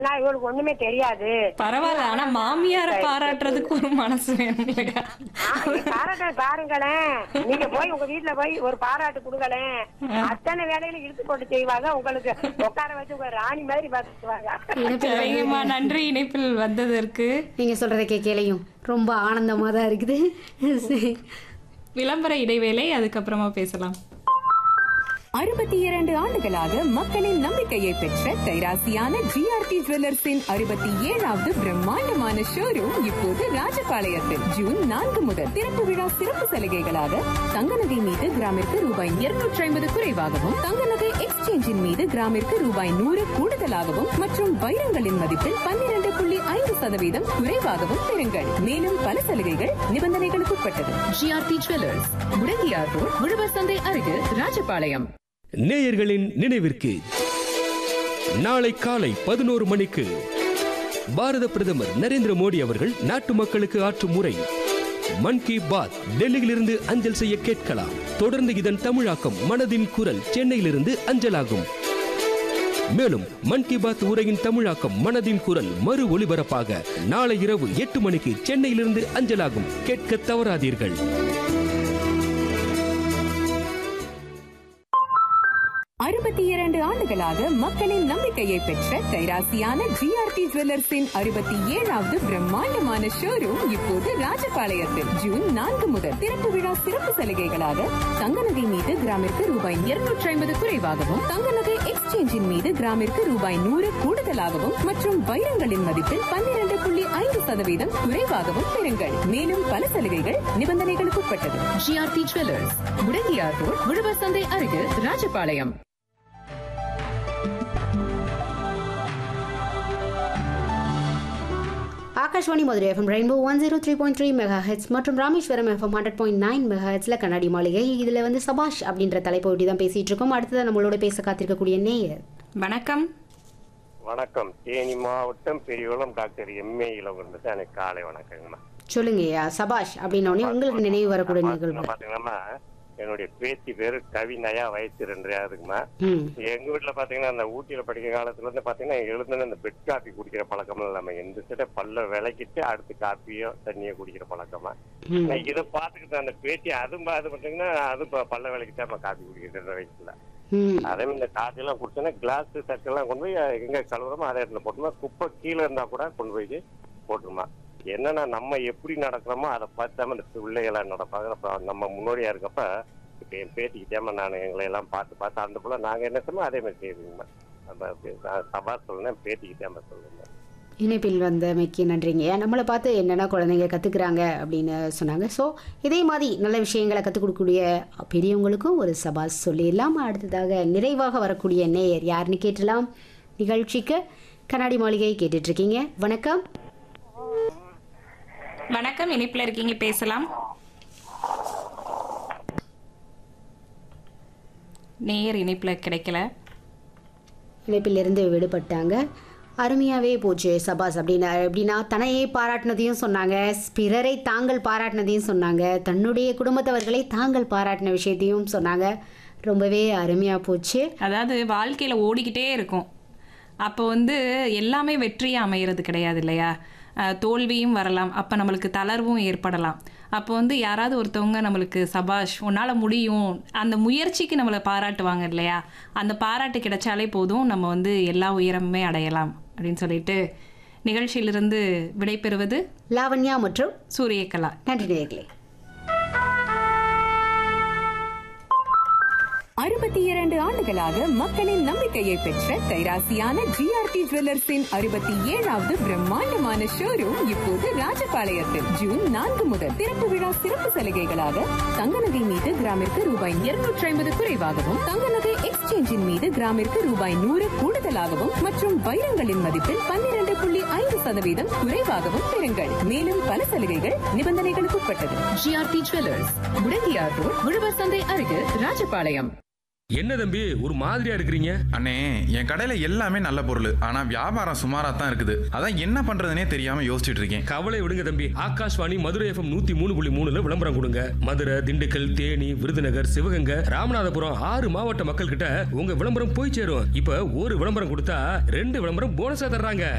நான் இவளுக்கு ஒண்ணுமே தெரியாது பரவாயில்ல ஆனா மாமியார பாராட்டுறதுக்கு ஒரு மனசு வேணும் இல்லையா பாராட்ட பாருங்களேன் நீங்க போய் உங்க வீட்டுல போய் ஒரு பாராட்டு கொடுங்களேன் அத்தனை வேலையில இழுத்து போட்டு செய்வாங்க உங்களுக்கு உட்கார வச்சு உங்க ராணி மாதிரி பார்த்துக்குவாங்க சரிங்கம்மா நன்றி இணைப்பில் வந்ததற்கு நீங்க சொல்றதை கேட்கலையும் ரொம்ப ஆனந்தமா தான் இருக்குது சரி. விளம்பர இடைவேளை அதுக்கப்புறமா பேசலாம் அறுபத்தி இரண்டு ஆண்டுகளாக மக்களின் நம்பிக்கையை பெற்ற கைராசியான ஜிஆர்டி ஜுவல்லர்ஸின் அறுபத்தி ஏழாவது பிரம்மாண்டமான ஷோரூம் இப்போது ராஜபாளையத்தில் ஜூன் நான்கு முதல் திறப்பு விழா சிறப்பு சலுகைகளாக தங்க நகை மீது கிராமிற்கு ரூபாய் இருநூற்றி ஐம்பது குறைவாகவும் தங்க நகை எக்ஸ்சேஞ்சின் மீது கிராமிற்கு ரூபாய் நூறு கூடுதலாகவும் மற்றும் வைரங்களின் மதிப்பில் பன்னிரண்டு புள்ளி ஐந்து சதவீதம் குறைவாகவும் பெறுங்கள் மேலும் பல சலுகைகள் நிபந்தனைகளுக்கு உட்பட்டது ஜிஆர்டி ஜுவல்லர்ஸ் முடங்கியார் ரோட் உழவர் சந்தை அருகில் ராஜபாளையம் நேயர்களின் நினைவிற்கு நாளை காலை பதினோரு மணிக்கு பாரத பிரதமர் நரேந்திர மோடி அவர்கள் நாட்டு மக்களுக்கு ஆற்றும் உரை மன் கி பாத் டெல்லியிலிருந்து அஞ்சல் செய்ய கேட்கலாம் தொடர்ந்து இதன் தமிழாக்கம் மனதின் குரல் சென்னையிலிருந்து அஞ்சலாகும் மேலும் மன் கி பாத் உரையின் தமிழாக்கம் மனதின் குரல் மறு ஒளிபரப்பாக நாளை இரவு எட்டு மணிக்கு சென்னையிலிருந்து அஞ்சலாகும் கேட்க தவறாதீர்கள் அறுபத்தி இரண்டு ஆண்டுகளாக மக்களின் நம்பிக்கையை பெற்ற கைராசியான ஜிஆர்டி ஜுவல்லர்ஸின் அறுபத்தி ஏழாவது பிரம்மாண்டமான ஷோரூம் இப்போது ராஜபாளையத்தில் ஜூன் நான்கு முதல் திறப்பு விழா சிறப்பு சலுகைகளாக தங்க நகை மீது கிராமிற்கு ரூபாய் இருநூற்றி ஐம்பது குறைவாகவும் தங்க நகை எக்ஸ்சேஞ்சின் மீது கிராமிற்கு ரூபாய் நூறு கூடுதலாகவும் மற்றும் வைரங்களின் மதிப்பில் பன்னிரண்டு புள்ளி ஐந்து சதவீதம் குறைவாகவும் பெறுங்கள் மேலும் பல சலுகைகள் நிபந்தனைகளுக்கு உட்பட்டது ஜிஆர்டி ஜுவல்லர்ஸ் முடங்கியார் ரோட் உழவர் சந்தை அருகில் Rajapalayam Akashvani Madurai FM rainbow one zero three point three mega hertz மற்றும் Rameswaram FM hundred point nine mega ஹெட்ஸில் கண்ணாடி மாளிகை இதில் வந்து சபாஷ் அப்படின்ற தலைப்பை ஒட்டி தான் பேசிகிட்டு இருக்கோம் அடுத்தது நம்மளோட பேச காத்திருக்கக்கூடிய நேயர் வணக்கம் வணக்கம் தேனி மாவட்டம் பெரியகுளம் டாக்டர் எம்ஏ இளவரசு எனக்கு காலை வணக்கங்கம்மா சொல்லுங்கய்யா சபாஷ் அப்படின்னோடனே உங்களுக்கு நினைவு வரக்கூடிய நிகழ்வு பாத்தீங்கன்னா என்னுடைய பேத்தி பேரு கவிநயா வயசு ரெண்டு ஆகுதுங்கம்மா ம் எங்க வீட்டுல பாத்தீங்கன்னா அந்த ஊட்டியில படிக்கிற காலத்துல இருந்து பாத்தீங்கன்னா எழுதுன இந்த பெட் காப்பி குடிக்கிற பழக்கம் இல்லாம எந்த சிட்ட பல்ல விளக்கிட்டு அடுத்து காப்பியோ தண்ணியோ குடிக்கிற பழக்கமா ம். நான் இதை பாத்துக்கிட்டு அந்த பேத்தி அதுவும் அது பாத்தீங்கன்னா அது ப- பல்ல விளக்கிட்டு நம்ம காப்பி குடிக்கிற வயசுல ம் அதே மாதிரி இந்த காஃபி எல்லாம் குடிச்சோன்னா கிளாஸ் தட்டெல்லாம் கொண்டு போய் எங்க கழுவுறோமோ அதே இடத்துல போட்டுமா குப்பை கீழே இருந்தா கூட கொண்டு போய் போட்டுருமா என்னன்னா நம்ம எப்படி நடக்கிறோமோ அதை பார்த்தாம இந்த பிள்ளைகளாம் நடப்பாங்க அப்புறம் நம்ம முன்னோடியா இருக்கப்ப இப்ப என் பேத்திக்கிட்டேமா நான் எங்களை எல்லாம் பார்த்து பார்த்து அந்த போல நாங்க என்ன செய்யணும் அதே மாதிரி செய்யுங்கம்மா நம்ம அப்படி நான் சபா சொல்லணும் பேத்திக்கிட்டேமா சொல்லுங்க இணைப்பில் வந்தமைக்கு நன்றிங்க நம்மளை பார்த்து என்னென்ன குழந்தைங்க கற்றுக்குறாங்க அப்படின்னு சொன்னாங்க ஸோ இதே மாதிரி நல்ல விஷயங்களை கற்றுக் கொடுக்கக்கூடிய பெரியவங்களுக்கும் ஒரு சபாஸ் சொல்லிடலாம் அடுத்ததாக நிறைவாக வரக்கூடிய நேயர் யாருன்னு கேட்டலாம் நிகழ்ச்சிக்கு கண்ணாடி மாளிகை கேட்டுட்ருக்கீங்க வணக்கம் வணக்கம் இணைப்பில் இருக்கீங்க பேசலாம் நேயர் இணைப்பில் கிடைக்கல இணைப்பிலிருந்து விடுபட்டாங்க அருமையாகவே போச்சு சபாஸ் அப்படின்னா எப்படின்னா தன்னையே பாராட்டினதையும் சொன்னாங்க பிறரை தாங்கள் பாராட்டினதையும் சொன்னாங்க தன்னுடைய குடும்பத்தவர்களை தாங்கள் பாராட்டின விஷயத்தையும் சொன்னாங்க ரொம்பவே அருமையாக போச்சு அதாவது வாழ்க்கையில ஓடிக்கிட்டே இருக்கும் அப்போ வந்து எல்லாமே வெற்றியா அமையிறது கிடையாது இல்லையா அஹ் தோல்வியும் வரலாம் அப்போ நம்மளுக்கு தளர்வும் ஏற்படலாம் அப்போ வந்து யாராவது ஒருத்தவங்க நம்மளுக்கு சபாஷ் உன்னால் முடியும் அந்த முயற்சிக்கு நம்மளை பாராட்டுவாங்க இல்லையா அந்த பாராட்டு கிடைச்சாலே போதும் நம்ம வந்து எல்லா உயரமுமே அடையலாம் அப்படின்னு சொல்லிட்டு நிகழ்ச்சியிலிருந்து விடைபெறுவது லாவண்யா மற்றும் சூரியகலா நன்றி நேயர்களே அறுபத்தி இரண்டு ஆண்டுகளாக மக்களின் நம்பிக்கையை பெற்ற கைராசியான ஜிஆர்டி ஜுவல்லர்ஸின் அறுபத்தி ஏழாவது பிரம்மாண்டமான ஷோரூம் இப்போது ராஜபாளையத்தில் ஜூன் நான்கு முதல் திறப்பு விழா சிறப்பு சலுகைகளாக தங்க நகை மீது கிராமிற்கு ரூபாய் இருநூற்றி ஐம்பது குறைவாகவும் தங்க நகை எக்ஸ்சேஞ்சின் மீது கிராமிற்கு ரூபாய் நூறு கூடுதலாகவும் மற்றும் வைரங்களின் மதிப்பில் பன்னிரண்டு புள்ளி ஐந்து சதவீதம் குறைவாகவும் பெறுங்கள் மேலும் பல சலுகைகள் நிபந்தனைகளுக்கு உட்பட்டது ஜிஆர்டி ஜுவல்லர்ஸ் முடங்கியார் ரோட் உழவர் சந்தை அருகில் ராஜபாளையம் என்ன தம்பி ஒரு மாதிரியா இருக்கிறீங்க அண்ணே என் கடையில எல்லாமே நல்ல பொருள் ஆனா வியாபாரம் சுமாரா தான் இருக்குது அதான் என்ன பண்றதுனே தெரியாம யோசிச்சுட்டு இருக்கேன் கவலை விடுங்க தம்பி ஆகாஷ்வாணி மதுரை எஃப்எம் நூத்தி மூணு புள்ளி மூணுல விளம்பரம் கொடுங்க மதுரை திண்டுக்கல் தேனி விருதுநகர் சிவகங்கை ராமநாதபுரம் ஆறு மாவட்ட மக்கள் கிட்ட உங்க விளம்பரம் போய் சேரும் இப்ப ஒரு விளம்பரம் கொடுத்தா ரெண்டு விளம்பரம் போனஸா தர்றாங்க